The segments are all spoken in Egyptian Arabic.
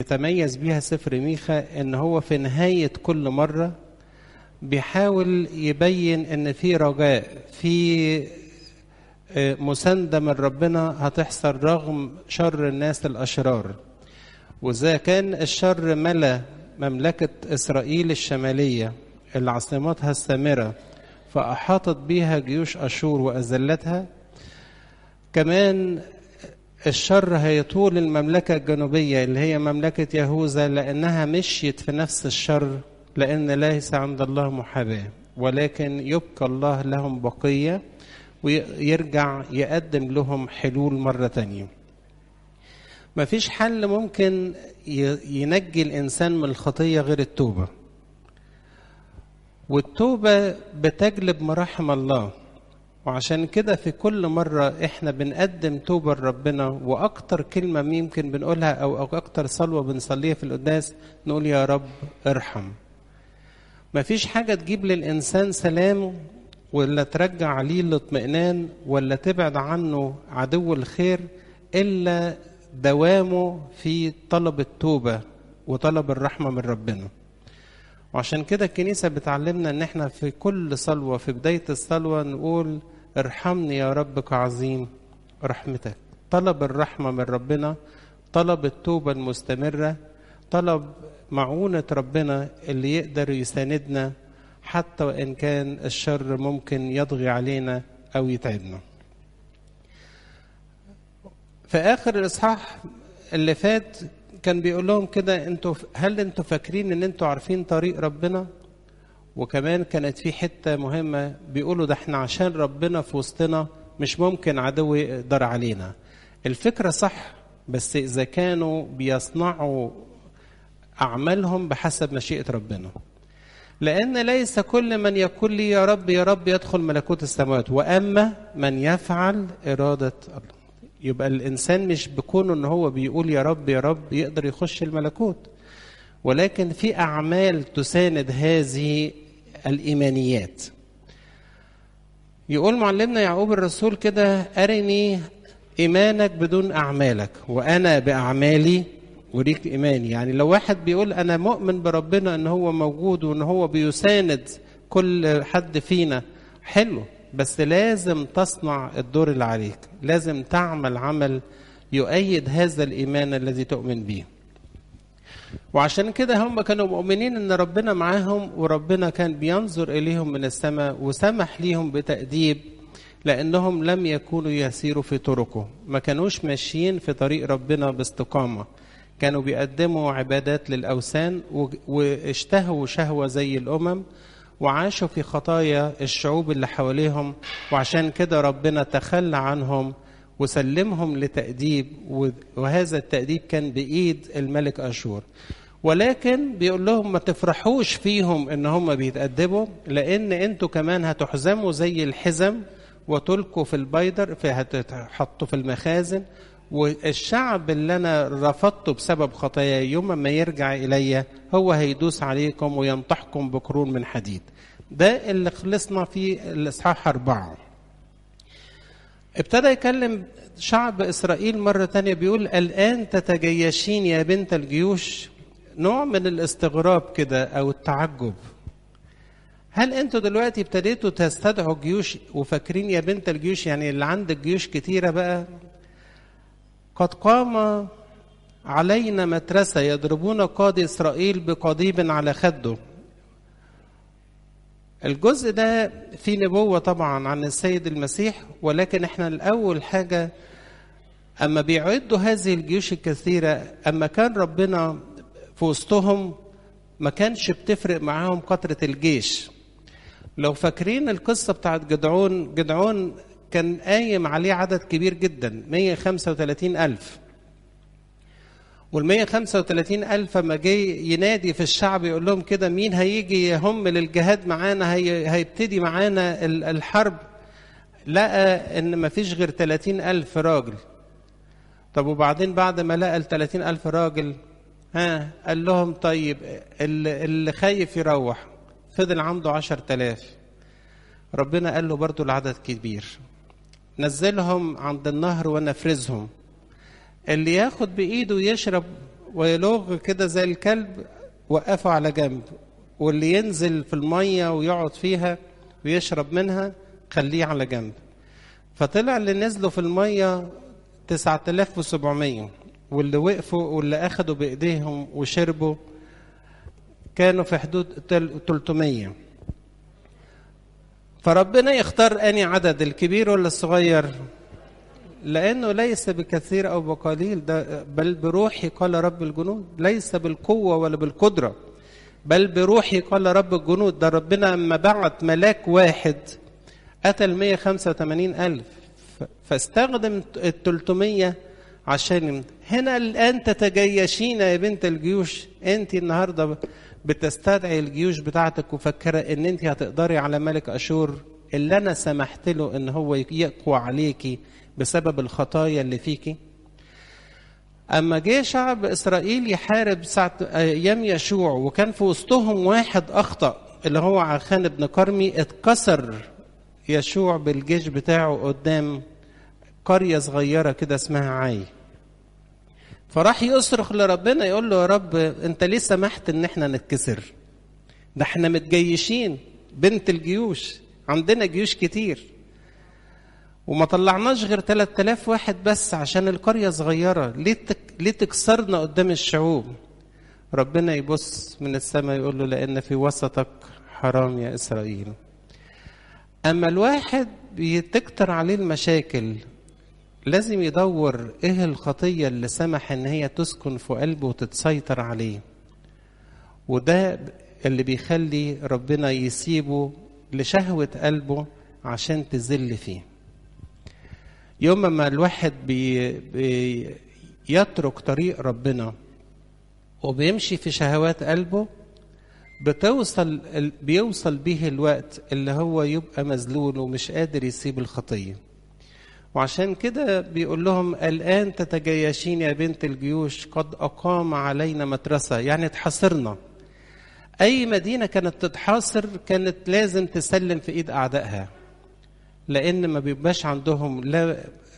يتميز بيها سفر ميخا ان هو في نهاية كل مرة بيحاول يبين ان في رجاء في مساندة من ربنا هتحصل رغم شر الناس الأشرار وإذا كان الشر ملا مملكة إسرائيل الشمالية اللي عاصمتها السامرة فأحاطت بها جيوش أشور وأذلتها كمان الشر هيطول المملكة الجنوبية اللي هي مملكة يهوذا لأنها مشيت في نفس الشر لأن ليس عند الله محاباة ولكن يبقى الله لهم بقية ويرجع يقدم لهم حلول مرة تانية مفيش حل ممكن ينجي الإنسان من الخطية غير التوبة والتوبة بتجلب مراحم الله وعشان كده في كل مرة احنا بنقدم توبة لربنا وأكتر كلمة ممكن بنقولها أو أكتر صلوة بنصليها في القداس نقول يا رب ارحم مفيش حاجة تجيب للإنسان سلام ولا ترجع عليه الاطمئنان ولا تبعد عنه عدو الخير إلا دوامه في طلب التوبة وطلب الرحمة من ربنا وعشان كده الكنيسة بتعلمنا ان احنا في كل صلوة في بداية الصلوة نقول ارحمني يا رب كعظيم رحمتك طلب الرحمة من ربنا طلب التوبة المستمرة طلب معونة ربنا اللي يقدر يساندنا حتى وإن كان الشر ممكن يضغي علينا أو يتعبنا في آخر الإصحاح اللي فات كان بيقول لهم كده انتوا هل انتوا فاكرين ان انتوا عارفين طريق ربنا وكمان كانت في حتة مهمة بيقولوا ده احنا عشان ربنا في وسطنا مش ممكن عدو يقدر علينا الفكرة صح بس إذا كانوا بيصنعوا أعمالهم بحسب مشيئة ربنا لأن ليس كل من يقول لي يا رب يا رب يدخل ملكوت السماوات وأما من يفعل إرادة الله يبقى الإنسان مش بكونه إن هو بيقول يا رب يا رب يقدر يخش الملكوت ولكن في أعمال تساند هذه الإيمانيات يقول معلمنا يعقوب الرسول كده أرني إيمانك بدون أعمالك وأنا بأعمالي أريك إيماني يعني لو واحد بيقول أنا مؤمن بربنا إن هو موجود وإن هو بيساند كل حد فينا حلو بس لازم تصنع الدور اللي عليك لازم تعمل عمل يؤيد هذا الإيمان الذي تؤمن به وعشان كده هم كانوا مؤمنين ان ربنا معاهم وربنا كان بينظر اليهم من السماء وسمح ليهم بتأديب لانهم لم يكونوا يسيروا في طرقه ما كانوش ماشيين في طريق ربنا باستقامة كانوا بيقدموا عبادات للأوثان واشتهوا شهوة زي الأمم وعاشوا في خطايا الشعوب اللي حواليهم وعشان كده ربنا تخلى عنهم وسلمهم لتأديب وهذا التأديب كان بإيد الملك أشور ولكن بيقول لهم ما تفرحوش فيهم ان هم بيتأدبوا لان انتوا كمان هتحزموا زي الحزم وتلقوا في البيدر في هتحطوا في المخازن والشعب اللي انا رفضته بسبب خطاياي يوم ما يرجع الي هو هيدوس عليكم وينطحكم بقرون من حديد ده اللي خلصنا في الاصحاح اربعه ابتدى يكلم شعب اسرائيل مره تانية بيقول الان تتجيشين يا بنت الجيوش نوع من الاستغراب كده او التعجب هل انتوا دلوقتي ابتديتوا تستدعوا جيوش وفاكرين يا بنت الجيوش يعني اللي عندك جيوش كتيره بقى قد قام علينا مترسة يضربون قاضي إسرائيل بقضيب على خده الجزء ده فيه نبوة طبعا عن السيد المسيح ولكن احنا الأول حاجة أما بيعدوا هذه الجيوش الكثيرة أما كان ربنا في وسطهم ما كانش بتفرق معاهم كثرة الجيش لو فاكرين القصة بتاعت جدعون جدعون كان قايم عليه عدد كبير جدا 135 ألف وال 135 ألف ما جه ينادي في الشعب يقول لهم كده مين هيجي يهم للجهاد معانا هي هيبتدي معانا الحرب لقى ان ما فيش غير 30 ألف راجل طب وبعدين بعد ما لقى ال 30 ألف راجل ها قال لهم طيب اللي خايف يروح فضل عنده 10000 ربنا قال له برضو العدد كبير نزلهم عند النهر ونفرزهم اللي ياخد بايده يشرب ويلغ كده زي الكلب وقفه على جنب واللي ينزل في المية ويقعد فيها ويشرب منها خليه على جنب فطلع اللي نزلوا في المية 9700 واللي وقفوا واللي أخدوا بإيديهم وشربوا كانوا في حدود 300 فربنا يختار أني عدد الكبير ولا الصغير لأنه ليس بكثير أو بقليل ده بل بروحي قال رب الجنود ليس بالقوة ولا بالقدرة بل بروحي قال رب الجنود ده ربنا أما بعت ملاك واحد قتل 185 ألف فاستخدم ال 300 عشان هنا الآن تتجيشين يا بنت الجيوش أنت النهاردة بتستدعي الجيوش بتاعتك وفكرة أن أنت هتقدري على ملك أشور اللي أنا سمحت له أن هو يقوى عليكي بسبب الخطايا اللي فيكي أما جه شعب إسرائيل يحارب ساعة أيام يشوع وكان في وسطهم واحد أخطأ اللي هو عخان بن كرمي اتكسر يشوع بالجيش بتاعه قدام قرية صغيرة كده اسمها عاي فراح يصرخ لربنا يقول له يا رب انت ليه سمحت ان احنا نتكسر ده احنا متجيشين بنت الجيوش عندنا جيوش كتير وما طلعناش غير 3000 واحد بس عشان القرية صغيرة ليه تك... ليه تكسرنا قدام الشعوب ربنا يبص من السماء يقول له لأن في وسطك حرام يا إسرائيل أما الواحد بتكتر عليه المشاكل لازم يدور ايه الخطية اللي سمح ان هي تسكن في قلبه وتتسيطر عليه وده اللي بيخلي ربنا يسيبه لشهوة قلبه عشان تذل فيه يوم ما الواحد بي بي يترك طريق ربنا وبيمشي في شهوات قلبه بتوصل بيوصل به الوقت اللي هو يبقى مذلول ومش قادر يسيب الخطيه وعشان كده بيقول لهم الآن تتجيشين يا بنت الجيوش قد أقام علينا مدرسة يعني اتحاصرنا أي مدينة كانت تتحاصر كانت لازم تسلم في إيد أعدائها لأن ما بيبقاش عندهم لا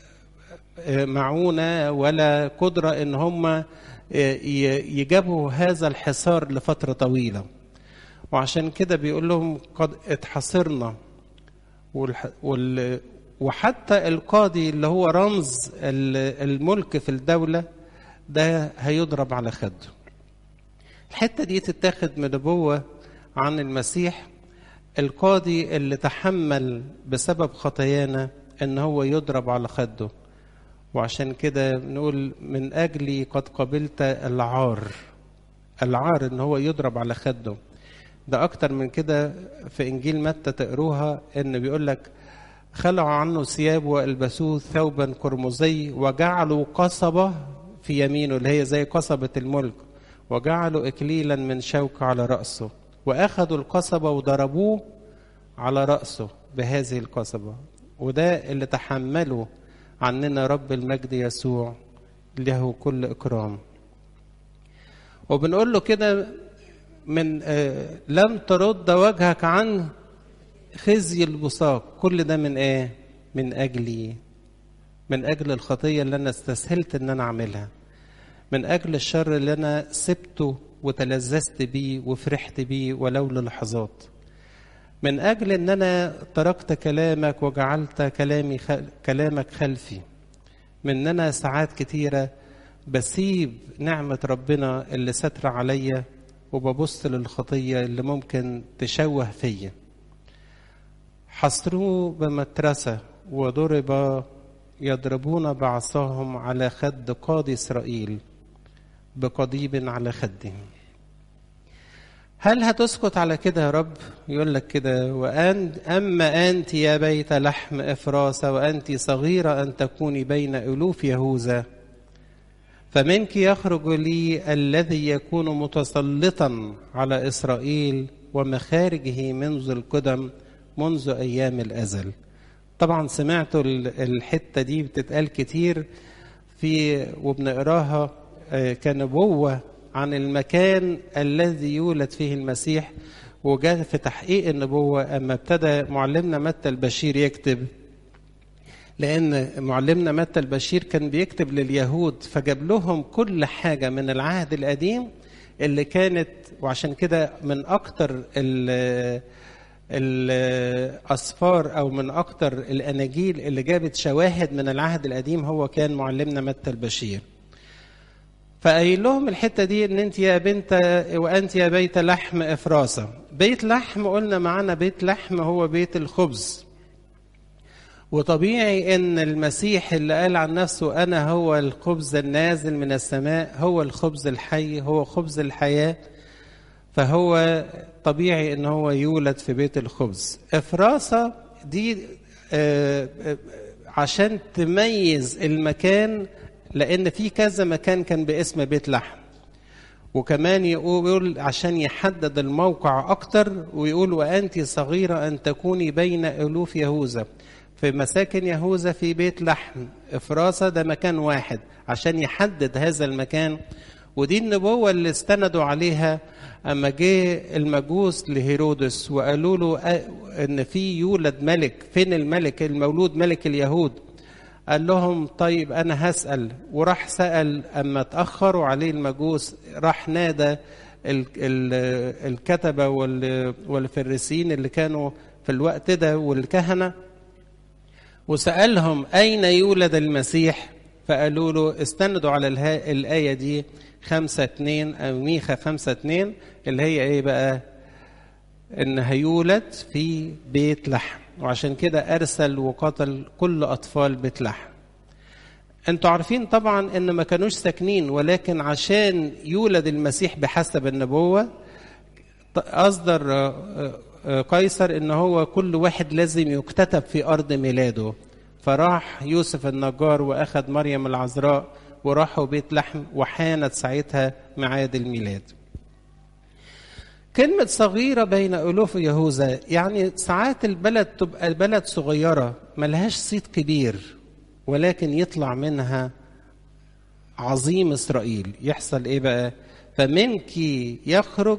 معونة ولا قدرة إن هم يجابوا هذا الحصار لفترة طويلة وعشان كده بيقول لهم قد اتحاصرنا وال وحتى القاضي اللي هو رمز الملك في الدولة ده هيضرب على خده الحتة دي تتاخد من نبوة عن المسيح القاضي اللي تحمل بسبب خطايانا ان هو يضرب على خده وعشان كده نقول من اجلي قد قبلت العار العار ان هو يضرب على خده ده اكتر من كده في انجيل متى تقروها ان بيقول لك خلعوا عنه ثياب والبسوه ثوبا قرمزي وجعلوا قصبه في يمينه اللي هي زي قصبه الملك وجعلوا اكليلا من شوك على راسه واخذوا القصبه وضربوه على راسه بهذه القصبه وده اللي تحمله عننا رب المجد يسوع له كل اكرام وبنقول له كده من آه لم ترد وجهك عنه خزي البصاق كل ده من ايه من اجلي من اجل الخطيه اللي انا استسهلت ان انا اعملها من اجل الشر اللي انا سبته وتلذذت بيه وفرحت بيه ولو للحظات من اجل ان انا تركت كلامك وجعلت كلامي خل... كلامك خلفي من ان انا ساعات كتيره بسيب نعمه ربنا اللي ستر عليا وببص للخطيه اللي ممكن تشوه فيا حصروه بمترسة وضرب يضربون بعصاهم على خد قاضي إسرائيل بقضيب على خده هل هتسكت على كده يا رب يقول لك كده وأن أما أنت يا بيت لحم إفراسة وأنت صغيرة أن تكوني بين ألوف يهوذا فمنك يخرج لي الذي يكون متسلطا على إسرائيل ومخارجه منذ القدم منذ ايام الازل طبعا سمعتوا الحته دي بتتقال كتير في وبنقراها كنبوه عن المكان الذي يولد فيه المسيح وجاء في تحقيق النبوه اما ابتدى معلمنا متى البشير يكتب لأن معلمنا متى البشير كان بيكتب لليهود فجاب لهم كل حاجة من العهد القديم اللي كانت وعشان كده من أكتر الأسفار أو من أكتر الأناجيل اللي جابت شواهد من العهد القديم هو كان معلمنا متى البشير فقايل لهم الحتة دي إن أنت يا بنت وأنت يا بيت لحم إفراسة بيت لحم قلنا معانا بيت لحم هو بيت الخبز وطبيعي ان المسيح اللي قال عن نفسه انا هو الخبز النازل من السماء هو الخبز الحي هو خبز الحياه فهو طبيعي ان هو يولد في بيت الخبز افراسه دي عشان تميز المكان لان في كذا مكان كان باسم بيت لحم وكمان يقول عشان يحدد الموقع اكتر ويقول وانت صغيره ان تكوني بين الوف يهوذا في مساكن يهوذا في بيت لحم افراسه ده مكان واحد عشان يحدد هذا المكان ودي النبوه اللي استندوا عليها اما جه المجوس لهيرودس وقالوا له ان في يولد ملك فين الملك المولود ملك اليهود قال لهم طيب انا هسال وراح سال اما اتاخروا عليه المجوس راح نادى الكتبه والفريسيين اللي كانوا في الوقت ده والكهنه وسألهم أين يولد المسيح فقالوا له استندوا على الآية دي خمسة اتنين أو ميخا خمسة اتنين اللي هي إيه بقى إن هيولد في بيت لحم وعشان كده أرسل وقتل كل أطفال بيت لحم انتوا عارفين طبعا ان ما كانوش ساكنين ولكن عشان يولد المسيح بحسب النبوة أصدر قيصر ان هو كل واحد لازم يكتتب في ارض ميلاده فراح يوسف النجار واخذ مريم العذراء وراحوا بيت لحم وحانت ساعتها ميعاد الميلاد كلمة صغيرة بين ألوف يهوذا يعني ساعات البلد تبقى بلد صغيرة ملهاش صيت كبير ولكن يطلع منها عظيم إسرائيل يحصل إيه بقى فمنك يخرج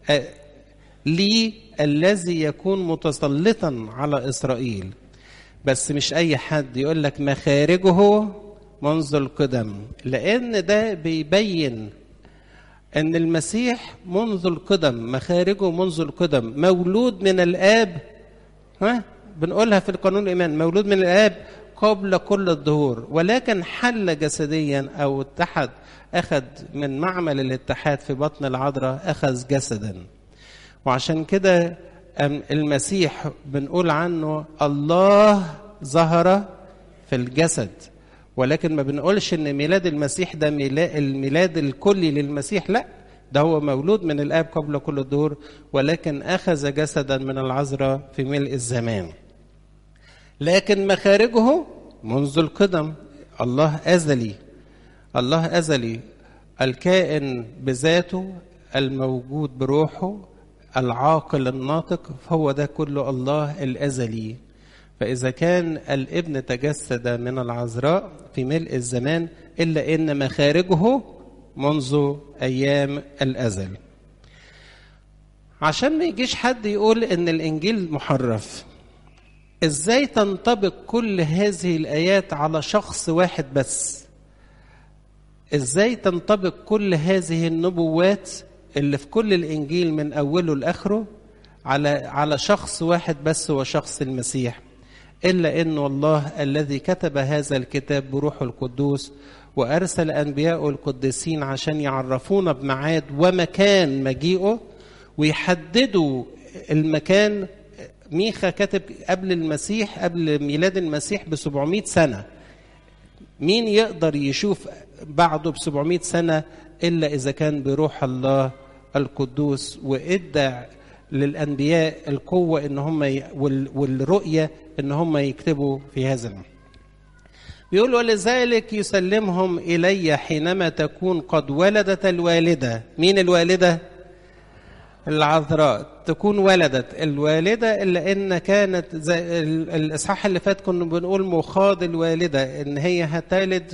لي الذي يكون متسلطا على اسرائيل بس مش اي حد يقول لك مخارجه منذ القدم لان ده بيبين ان المسيح منذ القدم مخارجه منذ القدم مولود من الاب ها بنقولها في القانون الايمان مولود من الاب قبل كل الظهور ولكن حل جسديا او اتحد اخذ من معمل الاتحاد في بطن العذراء اخذ جسدا وعشان كده المسيح بنقول عنه الله ظهر في الجسد ولكن ما بنقولش ان ميلاد المسيح ده الميلاد الكلي للمسيح لا ده هو مولود من الاب قبل كل الدور ولكن اخذ جسدا من العذراء في ملء الزمان لكن مخارجه منذ القدم الله ازلي الله ازلي الكائن بذاته الموجود بروحه العاقل الناطق فهو ده كله الله الازلي فاذا كان الابن تجسد من العذراء في ملء الزمان الا ان مخارجه منذ ايام الازل عشان ما يجيش حد يقول ان الانجيل محرف ازاي تنطبق كل هذه الايات على شخص واحد بس ازاي تنطبق كل هذه النبوات اللي في كل الانجيل من اوله لاخره على على شخص واحد بس هو شخص المسيح الا ان الله الذي كتب هذا الكتاب بروحه القدوس وارسل انبياءه القديسين عشان يعرفونا بميعاد ومكان مجيئه ويحددوا المكان ميخا كتب قبل المسيح قبل ميلاد المسيح ب 700 سنه مين يقدر يشوف بعده ب 700 سنه الا اذا كان بروح الله القدوس وادى للانبياء القوه ان هم ي... وال... والرؤيه ان هم يكتبوا في هذا المعنى. بيقول ولذلك يسلمهم الي حينما تكون قد ولدت الوالده، مين الوالده؟ العذراء تكون ولدت الوالدة إلا إن كانت زي الإصحاح اللي فات كنا بنقول مخاض الوالدة إن هي هتلد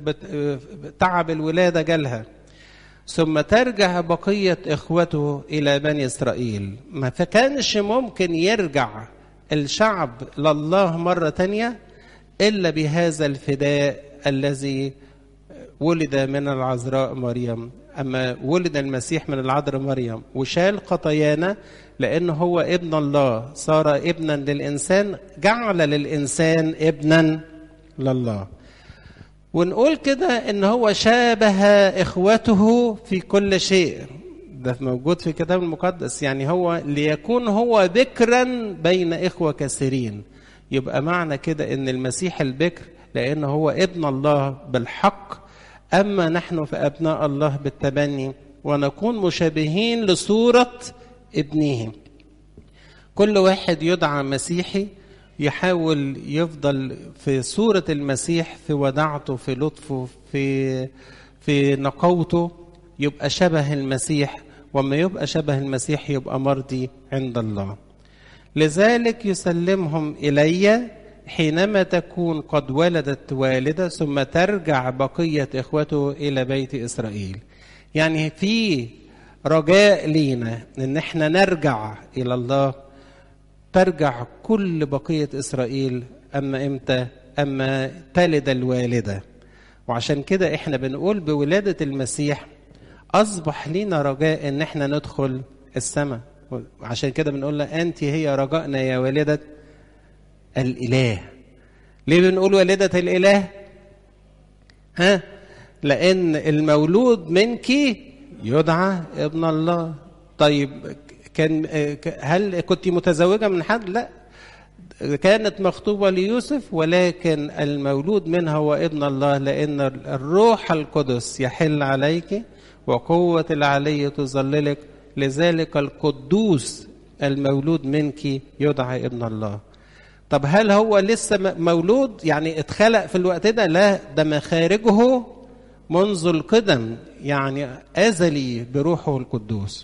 فتعب الولادة جالها ثم ترجع بقية إخوته إلى بني إسرائيل ما فكانش ممكن يرجع الشعب لله مرة تانية إلا بهذا الفداء الذي ولد من العذراء مريم أما ولد المسيح من العذراء مريم وشال خطايانا لأنه هو ابن الله صار ابنا للإنسان جعل للإنسان ابنا لله ونقول كده ان هو شابه اخوته في كل شيء ده موجود في الكتاب المقدس يعني هو ليكون هو بكرا بين اخوه كثيرين يبقى معنى كده ان المسيح البكر لان هو ابن الله بالحق اما نحن فابناء الله بالتبني ونكون مشابهين لصوره ابنه كل واحد يدعى مسيحي يحاول يفضل في صورة المسيح في ودعته في لطفه في في نقوته يبقى شبه المسيح وما يبقى شبه المسيح يبقى مرضي عند الله لذلك يسلمهم إلي حينما تكون قد ولدت والدة ثم ترجع بقية إخوته إلى بيت إسرائيل يعني في رجاء لينا إن احنا نرجع إلى الله ترجع كل بقية إسرائيل أما إمتى أما تلد الوالدة وعشان كده إحنا بنقول بولادة المسيح أصبح لينا رجاء إن إحنا ندخل السماء عشان كده بنقول لها أنت هي رجائنا يا والدة الإله ليه بنقول والدة الإله ها لأن المولود منك يدعى ابن الله طيب كان هل كنت متزوجة من حد؟ لا كانت مخطوبة ليوسف ولكن المولود منها هو ابن الله لأن الروح القدس يحل عليك وقوة العلي تظللك لذلك القدوس المولود منك يدعى ابن الله طب هل هو لسه مولود يعني اتخلق في الوقت ده لا ده مخارجه منذ القدم يعني أزلي بروحه القدوس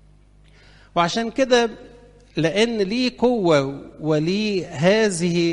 وعشان كده لان ليه قوه وليه هذه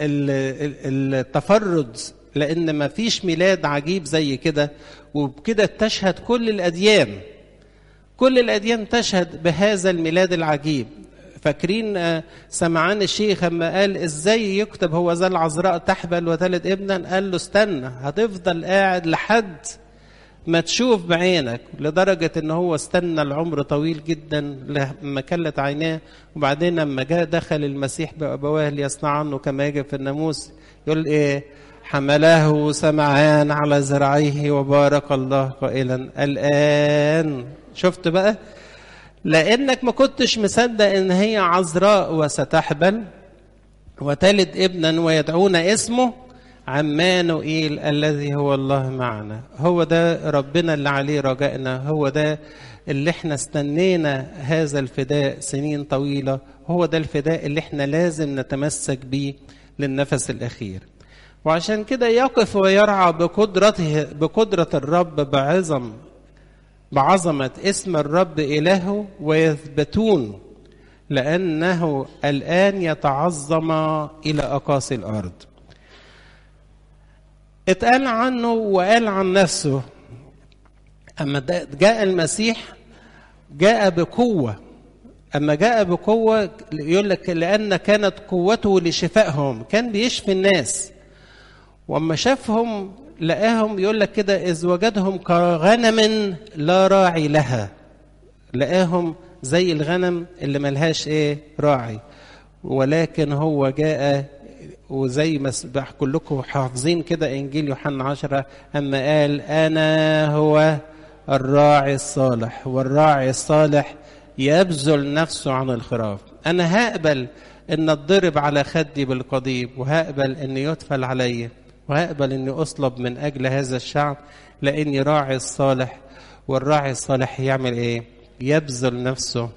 التفرد لان ما فيش ميلاد عجيب زي كده وبكده تشهد كل الاديان كل الاديان تشهد بهذا الميلاد العجيب فاكرين سمعان الشيخ لما قال ازاي يكتب هو ذا العذراء تحبل وتلد ابنا قال له استنى هتفضل قاعد لحد ما تشوف بعينك لدرجة ان هو استنى العمر طويل جدا لما كلت عيناه وبعدين لما جاء دخل المسيح بأبواه ليصنع عنه كما يجب في الناموس يقول ايه حمله سمعان على ذراعيه وبارك الله قائلا الآن شفت بقى لأنك ما كنتش مصدق إن هي عذراء وستحبل وتلد ابنا ويدعون اسمه عمانوئيل الذي هو الله معنا هو ده ربنا اللي عليه رجائنا هو ده اللي احنا استنينا هذا الفداء سنين طويلة هو ده الفداء اللي احنا لازم نتمسك بيه للنفس الأخير وعشان كده يقف ويرعى بقدرته بقدرة الرب بعظم بعظمة اسم الرب إلهه ويثبتون لأنه الآن يتعظم إلى أقاصي الأرض اتقال عنه وقال عن نفسه أما جاء المسيح جاء بقوة أما جاء بقوة يقول لك لأن كانت قوته لشفائهم كان بيشفي الناس وأما شافهم لقاهم يقول لك كده إذ وجدهم كغنم لا راعي لها لقاهم زي الغنم اللي ملهاش إيه راعي ولكن هو جاء وزي ما كلكم حافظين كده انجيل يوحنا عشرة اما قال انا هو الراعي الصالح والراعي الصالح يبذل نفسه عن الخراف انا هقبل ان اتضرب على خدي بالقضيب وهقبل ان يدفل علي وهقبل اني اصلب من اجل هذا الشعب لاني راعي الصالح والراعي الصالح يعمل ايه يبذل نفسه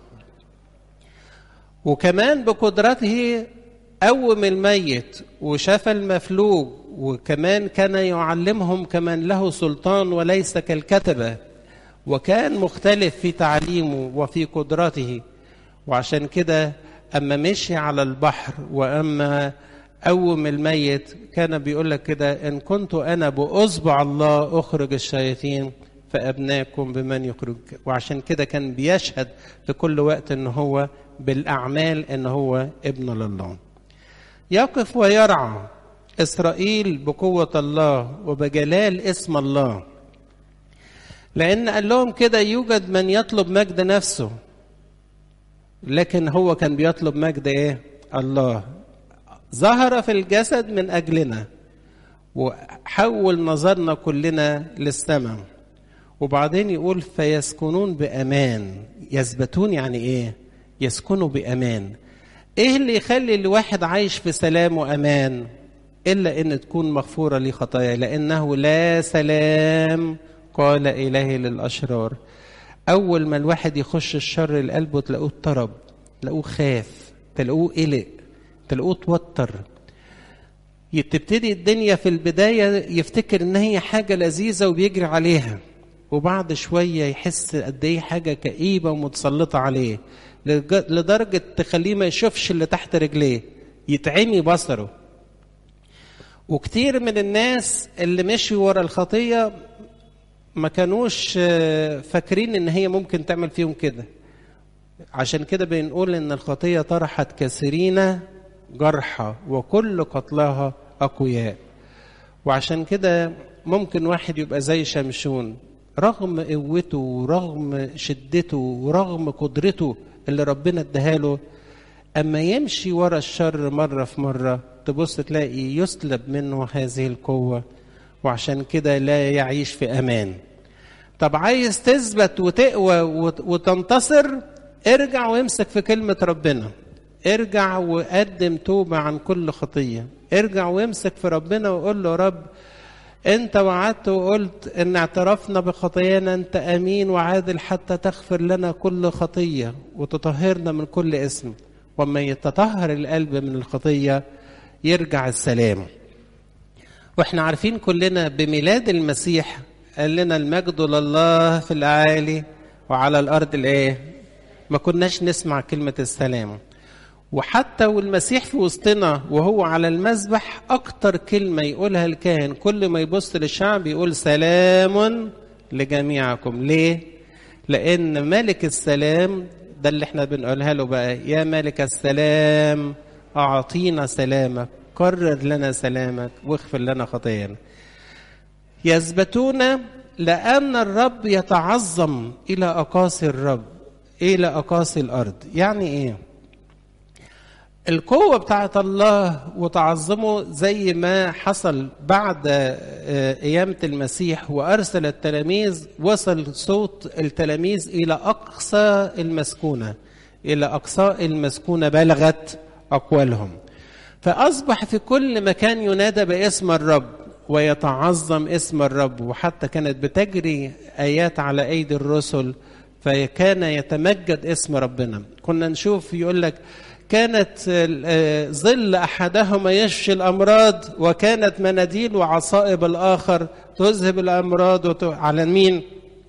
وكمان بقدرته قوم الميت وشفى المفلوج وكمان كان يعلمهم كمان له سلطان وليس كالكتبة وكان مختلف في تعليمه وفي قدرته وعشان كده أما مشي على البحر وأما قوم الميت كان بيقول لك كده إن كنت أنا بأصبع الله أخرج الشياطين فأبناكم بمن يخرج وعشان كده كان بيشهد في كل وقت إن هو بالأعمال إن هو ابن لله يقف ويرعى إسرائيل بقوة الله وبجلال اسم الله لأن قال لهم كده يوجد من يطلب مجد نفسه لكن هو كان بيطلب مجد إيه؟ الله ظهر في الجسد من أجلنا وحول نظرنا كلنا للسماء وبعدين يقول فيسكنون بأمان يثبتون يعني إيه؟ يسكنوا بأمان إيه اللي يخلي الواحد عايش في سلام وأمان إلا إن تكون مغفورة لي خطايا لأنه لا سلام قال إلهي للأشرار أول ما الواحد يخش الشر لقلبه تلاقوه اضطرب تلاقوه خاف تلاقوه قلق تلاقوه توتر تبتدي الدنيا في البداية يفتكر إن هي حاجة لذيذة وبيجري عليها وبعد شوية يحس قد إيه حاجة كئيبة ومتسلطة عليه لدرجة تخليه ما يشوفش اللي تحت رجليه يتعمي بصره وكتير من الناس اللي مشوا ورا الخطية ما كانوش فاكرين ان هي ممكن تعمل فيهم كده عشان كده بنقول ان الخطية طرحت كثيرين جرحى وكل قتلاها أقوياء وعشان كده ممكن واحد يبقى زي شمشون رغم قوته ورغم شدته ورغم قدرته اللي ربنا اداها اما يمشي ورا الشر مره في مره تبص تلاقي يسلب منه هذه القوه وعشان كده لا يعيش في امان طب عايز تثبت وتقوى وتنتصر ارجع وامسك في كلمه ربنا ارجع وقدم توبه عن كل خطيه ارجع وامسك في ربنا وقول له رب انت وعدت وقلت ان اعترفنا بخطايانا انت امين وعادل حتى تغفر لنا كل خطيه وتطهرنا من كل اسم وما يتطهر القلب من الخطيه يرجع السلام واحنا عارفين كلنا بميلاد المسيح قال لنا المجد لله في الاعالي وعلى الارض الايه ما كناش نسمع كلمه السلام وحتى والمسيح في وسطنا وهو على المذبح اكتر كلمه يقولها الكاهن كل ما يبص للشعب يقول سلام لجميعكم ليه لان ملك السلام ده اللي احنا بنقولها له بقى يا ملك السلام اعطينا سلامك قرر لنا سلامك واغفر لنا خطايانا يثبتون لان الرب يتعظم الى اقاصي الرب الى اقاصي الارض يعني ايه القوة بتاعت الله وتعظمه زي ما حصل بعد قيامة المسيح وأرسل التلاميذ وصل صوت التلاميذ إلى أقصى المسكونة إلى أقصى المسكونة بلغت أقوالهم فأصبح في كل مكان ينادى باسم الرب ويتعظم اسم الرب وحتى كانت بتجري آيات على أيدي الرسل فكان يتمجد اسم ربنا كنا نشوف يقول لك كانت ظل احدهما يشفي الامراض وكانت مناديل وعصائب الاخر تذهب الامراض على مين؟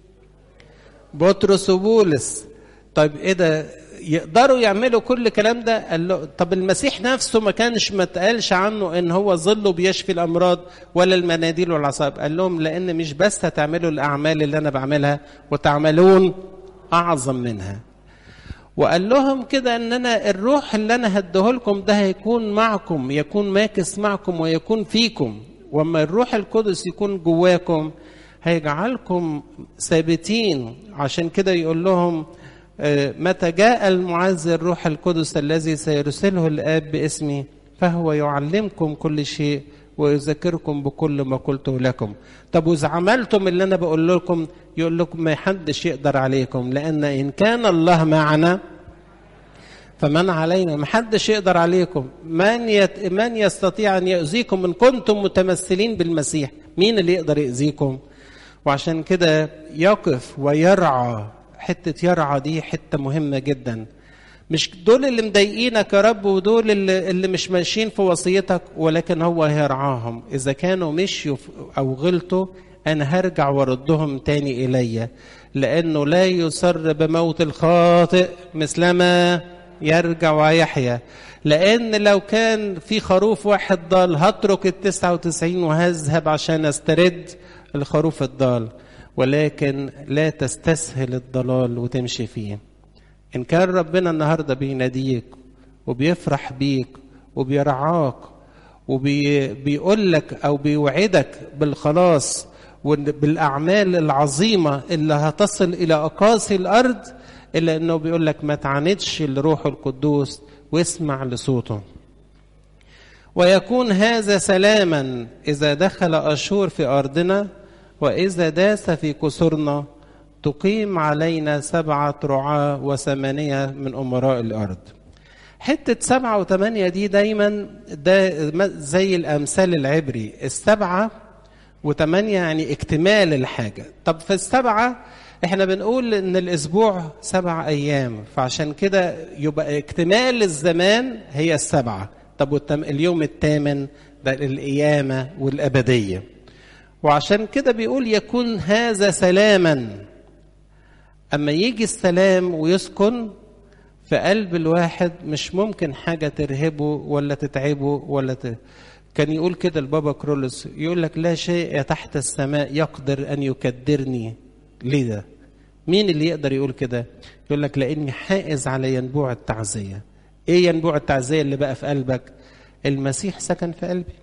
بطرس وبولس طيب ايه ده يقدروا يعملوا كل الكلام ده قال له طب المسيح نفسه ما كانش ما اتقالش عنه ان هو ظله بيشفي الامراض ولا المناديل والعصائب قال لهم لان مش بس هتعملوا الاعمال اللي انا بعملها وتعملون اعظم منها وقال لهم كده ان انا الروح اللي انا هديهولكم ده هيكون معكم يكون ماكس معكم ويكون فيكم واما الروح القدس يكون جواكم هيجعلكم ثابتين عشان كده يقول لهم متى جاء المعز الروح القدس الذي سيرسله الاب باسمي فهو يعلمكم كل شيء ويذكركم بكل ما قلته لكم طب واذا عملتم اللي انا بقول لكم يقول لكم ما حدش يقدر عليكم لان ان كان الله معنا فمن علينا ما حدش يقدر عليكم من يت... من يستطيع ان يؤذيكم ان كنتم متمثلين بالمسيح مين اللي يقدر يؤذيكم وعشان كده يقف ويرعى حته يرعى دي حته مهمه جدا مش دول اللي مضايقينك يا رب ودول اللي, اللي مش ماشيين في وصيتك ولكن هو هيرعاهم اذا كانوا مشيوا او غلطوا انا هرجع واردهم تاني الي لانه لا يسر بموت الخاطئ مثلما يرجع ويحيا لان لو كان في خروف واحد ضال هترك التسعة وتسعين وهذهب عشان استرد الخروف الضال ولكن لا تستسهل الضلال وتمشي فيه إن كان ربنا النهاردة بيناديك وبيفرح بيك وبيرعاك وبيقول لك او بيوعدك بالخلاص وبالاعمال العظيمه اللي هتصل الى اقاصي الارض الا انه بيقول لك ما تعاندش لروح القدوس واسمع لصوته ويكون هذا سلاما اذا دخل اشور في ارضنا واذا داس في كسرنا تقيم علينا سبعه رعاه وثمانيه من امراء الارض حتة سبعة وثمانية دي دايما ده زي الأمثال العبري السبعة وثمانية يعني اكتمال الحاجة طب في السبعة احنا بنقول ان الاسبوع سبع ايام فعشان كده يبقى اكتمال الزمان هي السبعة طب اليوم الثامن ده القيامة والأبدية وعشان كده بيقول يكون هذا سلاما أما يجي السلام ويسكن في قلب الواحد مش ممكن حاجة ترهبه ولا تتعبه ولا ت... كان يقول كده البابا كرولس يقول لك لا شيء تحت السماء يقدر أن يكدرني ليه ده مين اللي يقدر يقول كده يقول لك لأني حائز على ينبوع التعزية ايه ينبوع التعزية اللي بقى في قلبك المسيح سكن في قلبي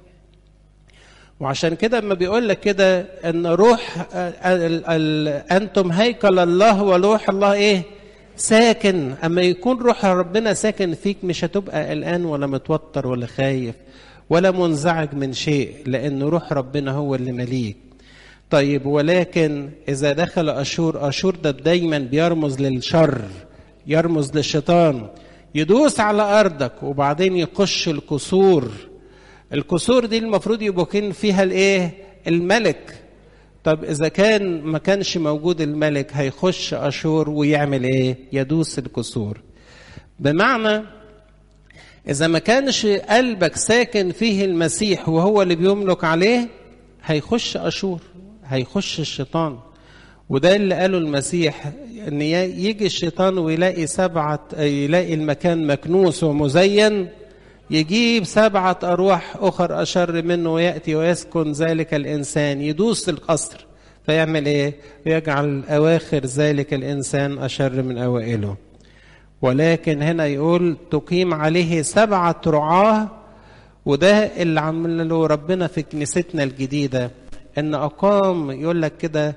وعشان كده اما بيقول لك كده ان روح ال ال انتم هيكل الله وروح الله ايه ساكن اما يكون روح ربنا ساكن فيك مش هتبقى قلقان ولا متوتر ولا خايف ولا منزعج من شيء لان روح ربنا هو اللي مليك طيب ولكن اذا دخل اشور اشور ده دايما بيرمز للشر يرمز للشيطان يدوس على ارضك وبعدين يخش القصور القصور دي المفروض يبقى كان فيها الايه الملك طب اذا كان ما كانش موجود الملك هيخش اشور ويعمل ايه يدوس القصور بمعنى اذا ما كانش قلبك ساكن فيه المسيح وهو اللي بيملك عليه هيخش اشور هيخش الشيطان وده اللي قاله المسيح ان يجي الشيطان ويلاقي سبعه يلاقي المكان مكنوس ومزين يجيب سبعة أرواح أخر أشر منه ويأتي ويسكن ذلك الإنسان يدوس القصر فيعمل إيه؟ يجعل أواخر ذلك الإنسان أشر من أوائله ولكن هنا يقول تقيم عليه سبعة رعاة وده اللي عمله ربنا في كنيستنا الجديدة إن أقام يقول لك كده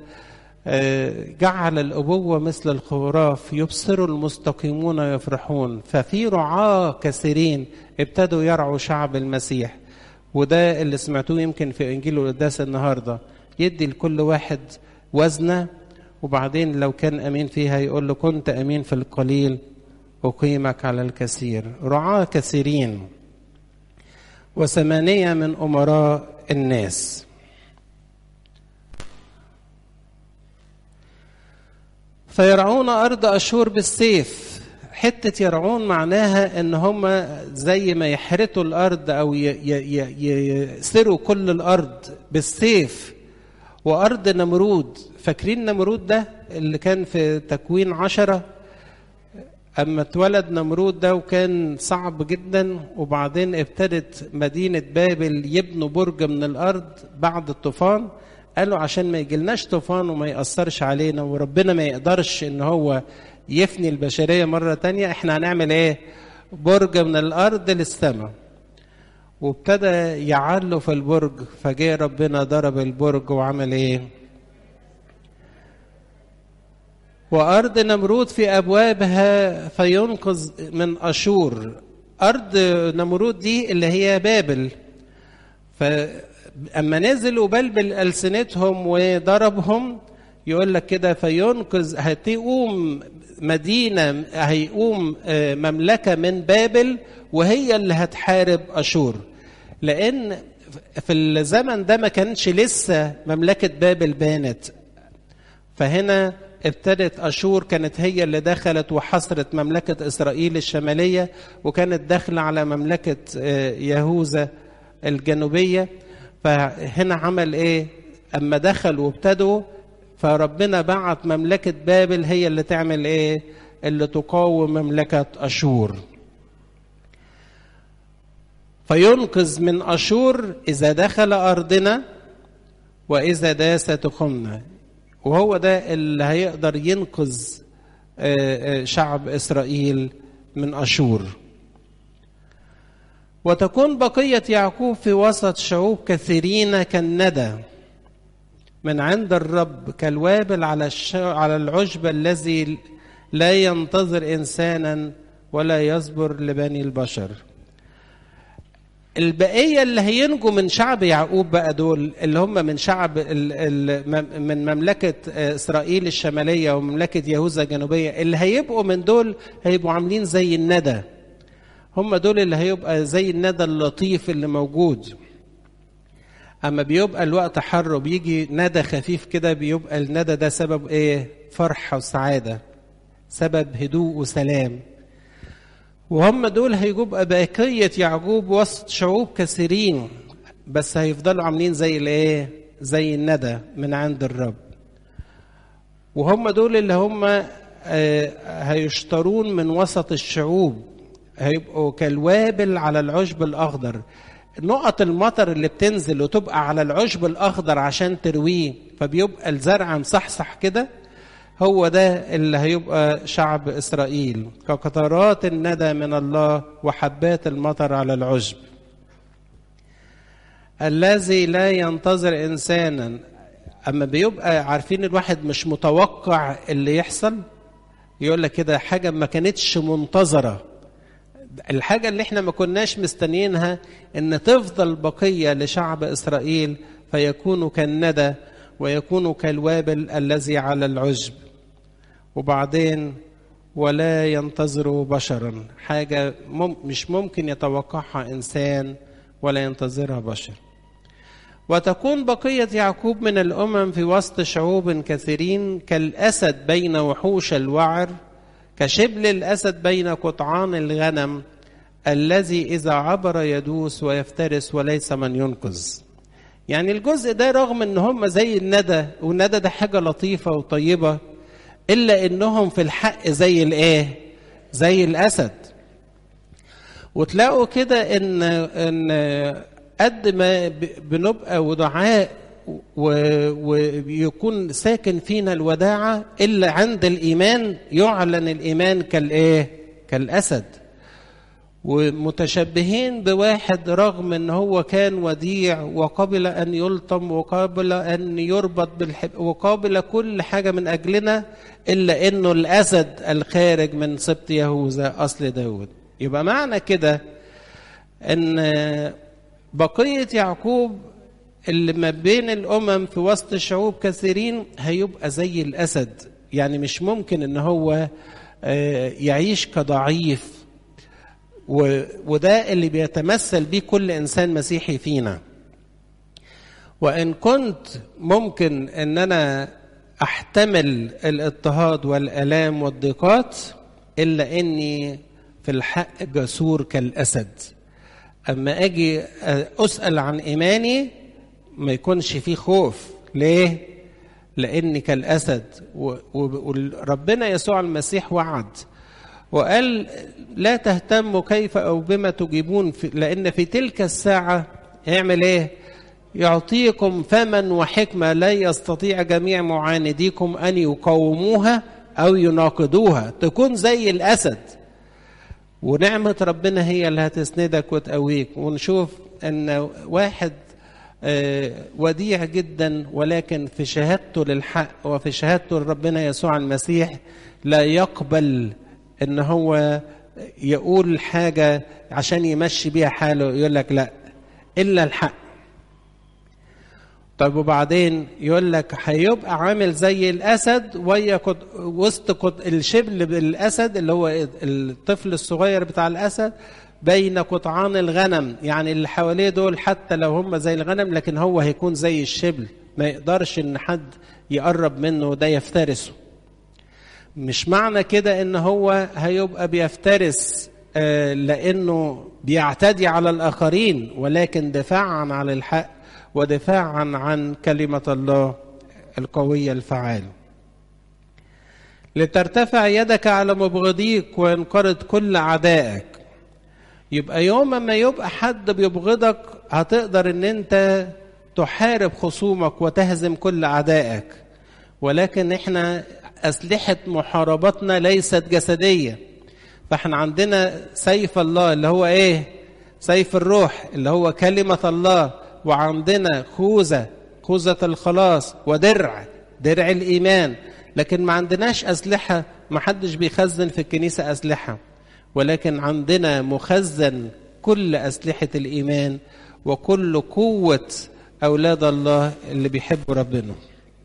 جعل الأبوة مثل الخراف يبصر المستقيمون يفرحون ففي رعاة كثيرين ابتدوا يرعوا شعب المسيح وده اللي سمعتوه يمكن في إنجيل القداس النهاردة يدي لكل واحد وزنة وبعدين لو كان أمين فيها يقول له كنت أمين في القليل أقيمك على الكثير رعاة كثيرين وثمانية من أمراء الناس فيرعون أرض أشور بالسيف حتة يرعون معناها إن هم زي ما يحرتوا الأرض أو يسروا كل الأرض بالسيف وأرض نمرود فاكرين نمرود ده اللي كان في تكوين عشرة أما اتولد نمرود ده وكان صعب جدا وبعدين ابتدت مدينة بابل يبنوا برج من الأرض بعد الطوفان قالوا عشان ما يجيلناش طوفان وما يأثرش علينا وربنا ما يقدرش ان هو يفني البشرية مرة تانية احنا هنعمل ايه برج من الارض للسماء وابتدى يعلوا في البرج فجاء ربنا ضرب البرج وعمل ايه وارض نمرود في ابوابها فينقذ من اشور ارض نمرود دي اللي هي بابل ف اما نزل وبلبل السنتهم وضربهم يقول لك كده فينقذ هتقوم مدينه هيقوم مملكه من بابل وهي اللي هتحارب اشور لان في الزمن ده ما كانش لسه مملكه بابل بانت فهنا ابتدت اشور كانت هي اللي دخلت وحصرت مملكه اسرائيل الشماليه وكانت داخله على مملكه يهوذا الجنوبيه فهنا عمل ايه اما دخل وابتدوا فربنا بعت مملكة بابل هي اللي تعمل ايه اللي تقاوم مملكة أشور فينقذ من أشور إذا دخل أرضنا وإذا داس تخمنا وهو ده اللي هيقدر ينقذ شعب إسرائيل من أشور وتكون بقية يعقوب في وسط شعوب كثيرين كالندى من عند الرب كالوابل على على العشب الذي لا ينتظر انسانا ولا يصبر لبني البشر. البقيه اللي هينجوا من شعب يعقوب بقى دول اللي هم من شعب من مملكه اسرائيل الشماليه ومملكه يهوذا الجنوبيه اللي هيبقوا من دول هيبقوا عاملين زي الندى. هم دول اللي هيبقى زي الندى اللطيف اللي موجود. اما بيبقى الوقت حر وبيجي ندى خفيف كده بيبقى الندى ده سبب ايه فرحه وسعاده سبب هدوء وسلام وهم دول هيبقى بقيه يعقوب وسط شعوب كثيرين بس هيفضلوا عاملين زي الايه زي الندى من عند الرب وهم دول اللي هم هيشترون من وسط الشعوب هيبقوا كالوابل على العشب الاخضر نقط المطر اللي بتنزل وتبقى على العشب الاخضر عشان ترويه فبيبقى الزرع مصحصح كده هو ده اللي هيبقى شعب اسرائيل كقطرات الندى من الله وحبات المطر على العشب الذي لا ينتظر انسانا اما بيبقى عارفين الواحد مش متوقع اللي يحصل يقول لك كده حاجه ما كانتش منتظره الحاجة اللي احنا ما كناش مستنيينها ان تفضل بقية لشعب اسرائيل فيكونوا كالندى ويكونوا كالوابل الذي على العشب وبعدين ولا ينتظروا بشرا حاجة مم مش ممكن يتوقعها إنسان ولا ينتظرها بشر وتكون بقية يعقوب من الأمم في وسط شعوب كثيرين كالأسد بين وحوش الوعر كشبل الأسد بين قطعان الغنم الذي إذا عبر يدوس ويفترس وليس من ينقذ يعني الجزء ده رغم ان هم زي الندى والندى ده حاجة لطيفة وطيبة إلا إنهم في الحق زي الإيه؟ زي الأسد وتلاقوا كده إن إن قد ما بنبقى ودعاء ويكون ساكن فينا الوداعة إلا عند الإيمان يعلن الإيمان كالإيه؟ كالأسد ومتشبهين بواحد رغم ان هو كان وديع وقبل ان يلطم وقبل ان يربط بالحب وقابل كل حاجه من اجلنا الا انه الاسد الخارج من سبط يهوذا اصل داود يبقى معنى كده ان بقيه يعقوب اللي ما بين الامم في وسط شعوب كثيرين هيبقى زي الاسد يعني مش ممكن ان هو يعيش كضعيف وده اللي بيتمثل بيه كل انسان مسيحي فينا وان كنت ممكن ان انا احتمل الاضطهاد والالام والضيقات الا اني في الحق جسور كالاسد اما اجي اسال عن ايماني ما يكونش فيه خوف ليه لاني كالاسد وربنا يسوع المسيح وعد وقال لا تهتموا كيف او بما تجيبون في لان في تلك الساعه يعمل ايه يعطيكم فما وحكمه لا يستطيع جميع معانديكم ان يقاوموها او يناقضوها تكون زي الاسد ونعمه ربنا هي اللي هتسندك وتقويك ونشوف ان واحد وديع جدا ولكن في شهادته للحق وفي شهادته لربنا يسوع المسيح لا يقبل ان هو يقول حاجة عشان يمشي بيها حاله يقول لك لا إلا الحق طيب وبعدين يقول لك هيبقى عامل زي الأسد ويا وسط الشبل بالأسد اللي هو الطفل الصغير بتاع الأسد بين قطعان الغنم يعني اللي حواليه دول حتى لو هم زي الغنم لكن هو هيكون زي الشبل ما يقدرش ان حد يقرب منه ده يفترسه مش معنى كده ان هو هيبقى بيفترس آه لانه بيعتدي على الاخرين ولكن دفاعا عن الحق ودفاعا عن كلمه الله القويه الفعاله لترتفع يدك على مبغضيك وينقرض كل اعدائك يبقى يوم ما يبقى حد بيبغضك هتقدر ان انت تحارب خصومك وتهزم كل اعدائك ولكن احنا أسلحة محاربتنا ليست جسدية فاحنا عندنا سيف الله اللي هو ايه سيف الروح اللي هو كلمة الله وعندنا خوذة خوذة الخلاص ودرع درع الإيمان لكن ما عندناش أسلحة ما حدش بيخزن في الكنيسة أسلحة ولكن عندنا مخزن كل أسلحة الإيمان وكل قوة أولاد الله اللي بيحبوا ربنا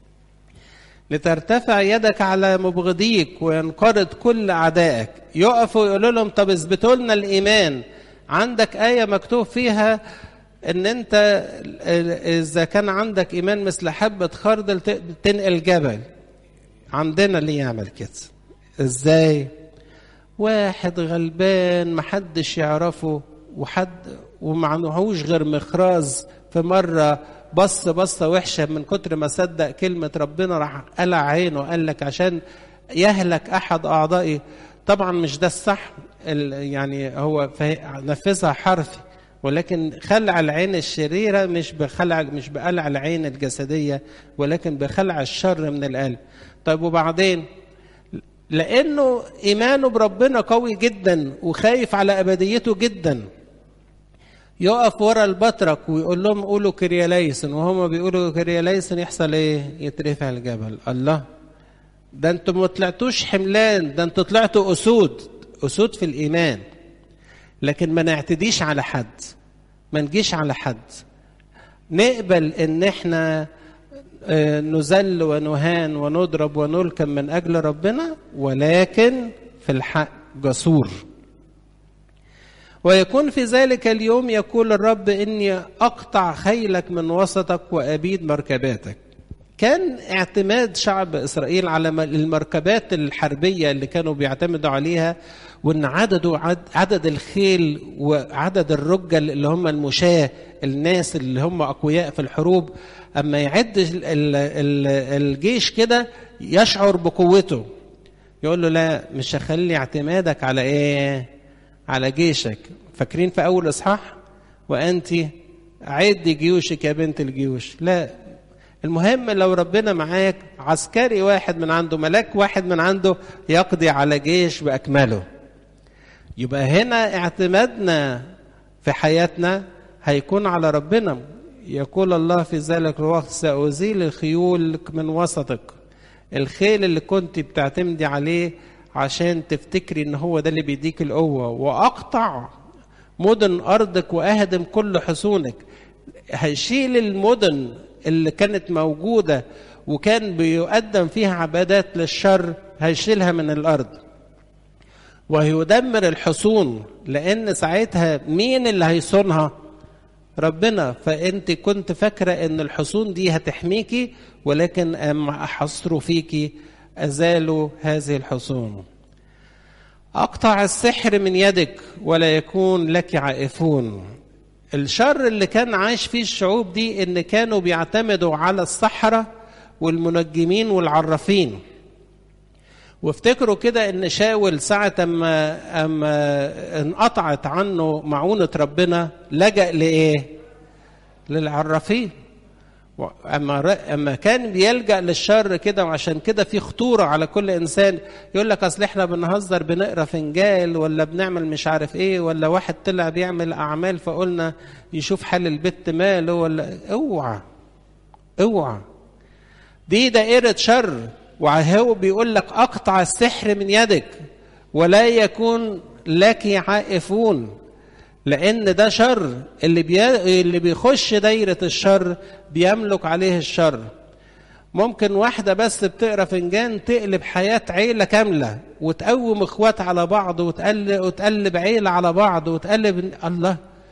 لترتفع يدك على مبغضيك وينقرض كل أعدائك يقفوا يقولوا لهم طب اثبتوا لنا الإيمان عندك آية مكتوب فيها ان انت اذا كان عندك ايمان مثل حبه خردل تنقل جبل عندنا اللي يعمل كده ازاي واحد غلبان محدش يعرفه وحد ومعنهوش غير مخراز في مره بص بصه وحشه من كتر ما صدق كلمه ربنا راح قلع عينه قال لك عشان يهلك احد اعضائي طبعا مش ده الصح يعني هو نفذها حرفي ولكن خلع العين الشريرة مش بخلع مش بقلع العين الجسدية ولكن بخلع الشر من القلب طيب وبعدين لأنه إيمانه بربنا قوي جدا وخايف على أبديته جدا يقف ورا البطرك ويقول لهم قولوا كرياليسن وهم بيقولوا كرياليسن يحصل ايه؟ يترفع الجبل الله ده انتوا ما طلعتوش حملان ده انتوا طلعتوا اسود اسود في الايمان لكن ما نعتديش على حد ما نجيش على حد نقبل ان احنا نذل ونهان ونضرب ونلكم من اجل ربنا ولكن في الحق جسور ويكون في ذلك اليوم يقول الرب اني اقطع خيلك من وسطك وابيد مركباتك كان اعتماد شعب اسرائيل على المركبات الحربيه اللي كانوا بيعتمدوا عليها وان عدده عد عدد الخيل وعدد الرجل اللي هم المشاة الناس اللي هم اقوياء في الحروب اما يعد الجيش كده يشعر بقوته يقول له لا مش هخلي اعتمادك على ايه على جيشك فاكرين في اول اصحاح وانت عدي جيوشك يا بنت الجيوش لا المهم لو ربنا معاك عسكري واحد من عنده ملاك واحد من عنده يقضي على جيش باكمله يبقى هنا اعتمادنا في حياتنا هيكون على ربنا يقول الله في ذلك الوقت سأزيل الخيول من وسطك الخيل اللي كنت بتعتمدي عليه عشان تفتكري ان هو ده اللي بيديك القوة واقطع مدن ارضك واهدم كل حصونك هيشيل المدن اللي كانت موجودة وكان بيقدم فيها عبادات للشر هيشيلها من الارض وهيدمر الحصون لان ساعتها مين اللي هيصونها ربنا فانت كنت فاكره ان الحصون دي هتحميكي ولكن اما احصروا فيكي ازالوا هذه الحصون اقطع السحر من يدك ولا يكون لك عائفون الشر اللي كان عايش فيه الشعوب دي ان كانوا بيعتمدوا على السحره والمنجمين والعرافين وافتكروا كده ان شاول ساعة اما اما انقطعت عنه معونة ربنا لجأ لايه؟ للعرافين اما اما كان بيلجأ للشر كده وعشان كده في خطورة على كل انسان يقول لك اصل احنا بنهزر بنقرا فنجال ولا بنعمل مش عارف ايه ولا واحد طلع بيعمل اعمال فقلنا يشوف حال البت ماله ولا اوعى اوعى دي دائرة شر وهو بيقول لك اقطع السحر من يدك ولا يكون لك عائفون لان ده شر اللي بي... اللي بيخش دايره الشر بيملك عليه الشر ممكن واحده بس بتقرا فنجان تقلب حياه عيله كامله وتقوم اخوات على بعض وتقلب وتقلب عيله على بعض وتقلب الله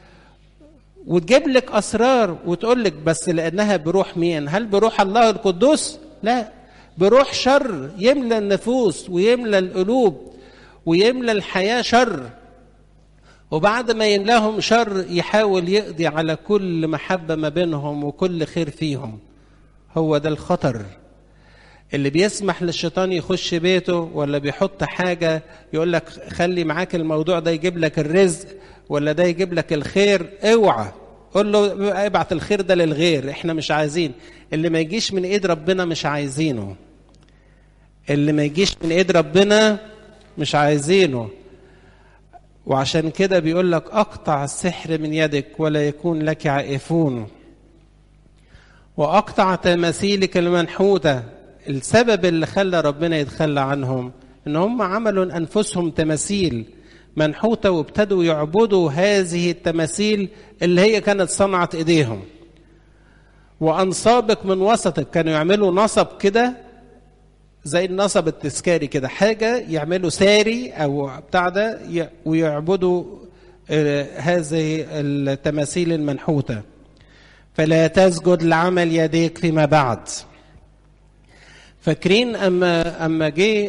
وتجيب لك اسرار وتقول لك بس لانها بروح مين هل بروح الله القدوس لا بروح شر يملى النفوس ويملى القلوب ويملى الحياه شر وبعد ما يملاهم شر يحاول يقضي على كل محبه ما بينهم وكل خير فيهم هو ده الخطر اللي بيسمح للشيطان يخش بيته ولا بيحط حاجه يقول لك خلي معاك الموضوع ده يجيب لك الرزق ولا ده يجيب لك الخير اوعى قول له ابعت الخير ده للغير احنا مش عايزين اللي ما يجيش من ايد ربنا مش عايزينه اللي ما يجيش من ايد ربنا مش عايزينه وعشان كده بيقول لك اقطع السحر من يدك ولا يكون لك عائفون واقطع تماثيلك المنحوته السبب اللي خلى ربنا يتخلى عنهم ان هم عملوا انفسهم تماثيل منحوته وابتدوا يعبدوا هذه التماثيل اللي هي كانت صنعت ايديهم وانصابك من وسطك كانوا يعملوا نصب كده زي النصب التذكاري كده حاجه يعملوا ساري او بتاع ده ويعبدوا هذه التماثيل المنحوته فلا تسجد لعمل يديك فيما بعد فاكرين اما اما جه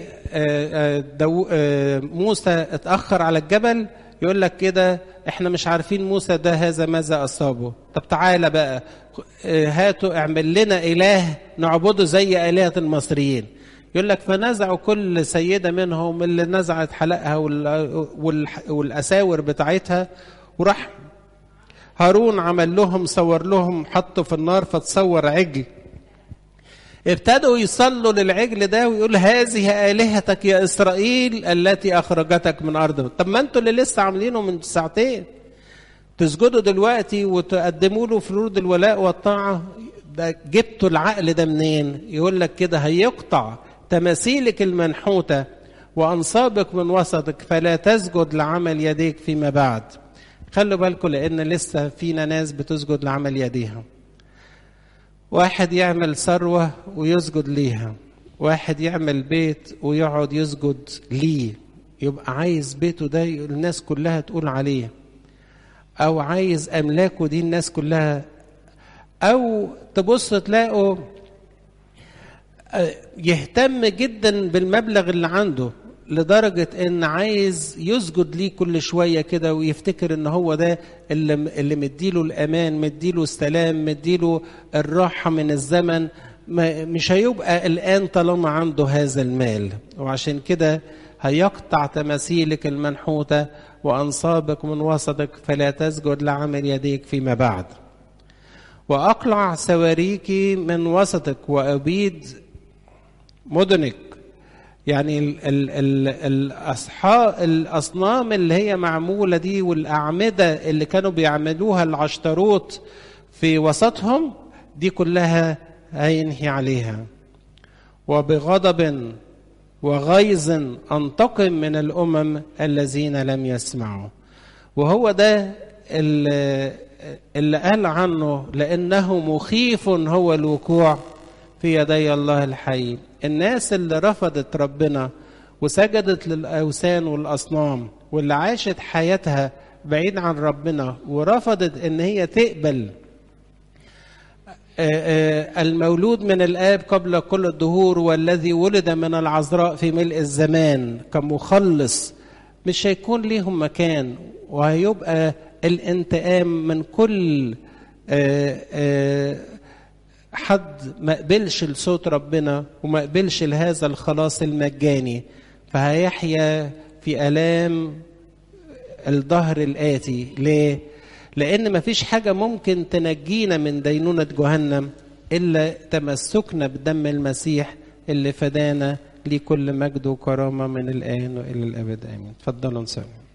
موسى اتاخر على الجبل يقول لك كده احنا مش عارفين موسى ده هذا ماذا اصابه طب تعالى بقى هاتوا اعمل لنا اله نعبده زي الهه المصريين يقول لك فنزعوا كل سيده منهم اللي نزعت حلقها والاساور بتاعتها وراح هارون عمل لهم صور لهم حطوا في النار فتصور عجل ابتدوا يصلوا للعجل ده ويقول هذه آلهتك يا إسرائيل التي أخرجتك من أرض طب ما أنتوا اللي لسه عاملينه من ساعتين تسجدوا دلوقتي وتقدموا له فروض الولاء والطاعة ده جبتوا العقل ده منين يقول لك كده هيقطع تماثيلك المنحوتة وأنصابك من وسطك فلا تسجد لعمل يديك فيما بعد خلوا بالكم لأن لسه فينا ناس بتسجد لعمل يديها واحد يعمل ثروة ويسجد ليها واحد يعمل بيت ويقعد يسجد ليه يبقى عايز بيته ده الناس كلها تقول عليه أو عايز أملاكه دي الناس كلها أو تبص تلاقوا يهتم جدا بالمبلغ اللي عنده لدرجة إن عايز يسجد ليه كل شوية كده ويفتكر إن هو ده اللي, اللي مديله الأمان مديله السلام مديله الراحة من الزمن مش هيبقى الآن طالما عنده هذا المال وعشان كده هيقطع تماثيلك المنحوتة وأنصابك من وسطك فلا تسجد لعمل يديك فيما بعد وأقلع سواريك من وسطك وأبيد مدنك يعني ال ال ال الأصحاء الأصنام اللي هي معمولة دي والأعمدة اللي كانوا بيعملوها العشتروت في وسطهم دي كلها هينهي عليها وبغضب وغيظ أنتقم من الأمم الذين لم يسمعوا وهو ده اللي قال عنه لأنه مخيف هو الوقوع في يدي الله الحي الناس اللي رفضت ربنا وسجدت للأوثان والأصنام واللي عاشت حياتها بعيد عن ربنا ورفضت ان هي تقبل المولود من الآب قبل كل الدهور والذي ولد من العذراء في ملء الزمان كمخلص مش هيكون ليهم مكان وهيبقى الانتقام من كل حد ما قبلش لصوت ربنا وما قبلش لهذا الخلاص المجاني فهيحيا في الام الظهر الاتي ليه لان ما فيش حاجه ممكن تنجينا من دينونه جهنم الا تمسكنا بدم المسيح اللي فدانا لكل مجد وكرامه من الان والى الابد امين تفضلوا نسلم